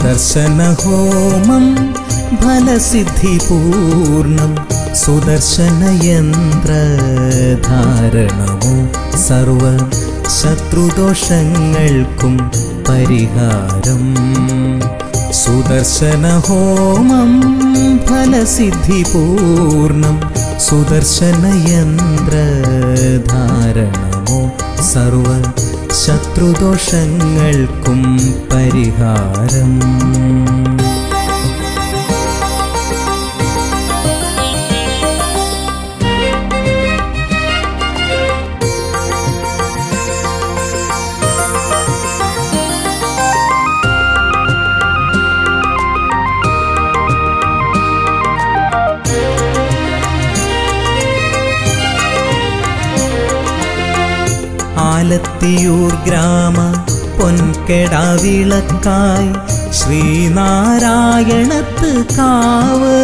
സുദർശന ഹോമം ഫലസിദ്ധിപൂർണം സുദർശന യന്ത്രധാരണമോ സർവ ശത്രുദോഷങ്ങൾക്കും പരിഹാരം സുദർശന ഹോമം ഫലസിദ്ധിപൂർണം സുദർശന യന്ത്രധാരണമോ സർവ ശത്രുദോഷങ്ങൾക്കും പരിഹാരം ആലത്തിയൂർ ഗ്രാമ പൊൻകെടാവിളക്കായി ശ്രീനാരായണത്ത് കാവ്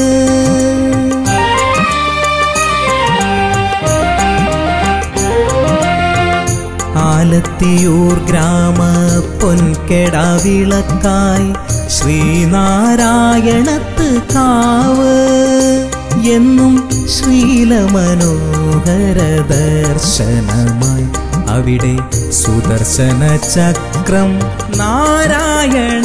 ആലത്തിയൂർ ഗ്രാമ പൊൻകെടാവിളക്കായി ശ്രീനാരായണത്ത് കാവ് എന്നും ശ്രീലമനോഹര ദർശനമായി അവിടെ സുദർശന ചക്രം നാരായണ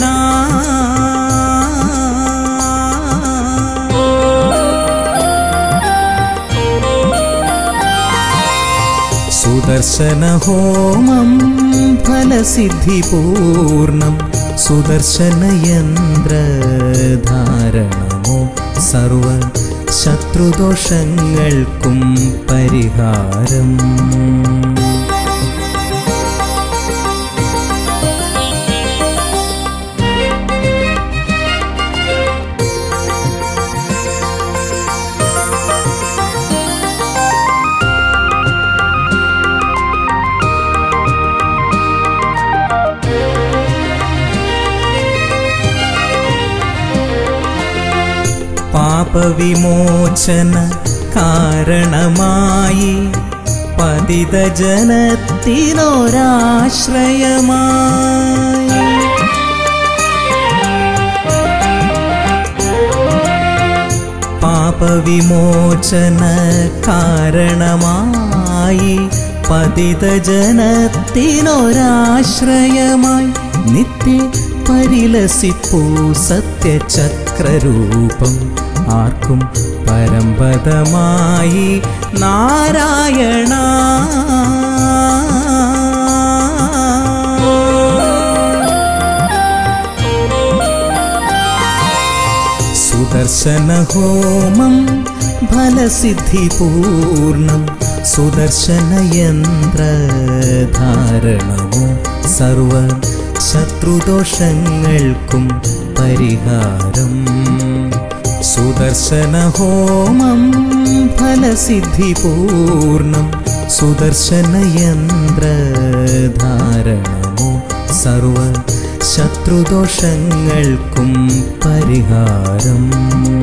സുദർശന ഹോമം ഫലസിദ്ധിപൂർണം സുദർശന യന്ത്രധാരണമോ സർവ ശത്രുദോഷങ്ങൾക്കും പരിഹാരം പാപവിമോചന കാരണമായി പതിത ജനത്തിനൊരാശ്രയമായി പാപവിമോചന കാരണമായി പതിത ജനത്തിനൊരാശ്രയമായി നിത്യ പരിലസിപ്പൂ സത്യചക്രരൂപം ആർക്കും പരമ്പതമായി നാരായണ സുദർശന ഹോമം ഫലസിദ്ധിപൂർണം സുദർശന യന്ത്രധാരണമോ സർവ ശത്രുദോഷങ്ങൾക്കും പരിഹാരം സുദർശന ഹോമം ഫലസിദ്ധിപൂർണം സുദർശന യന്ത്രധാരണമോ സർവ ശത്രുദോഷങ്ങൾക്കും പരിഹാരം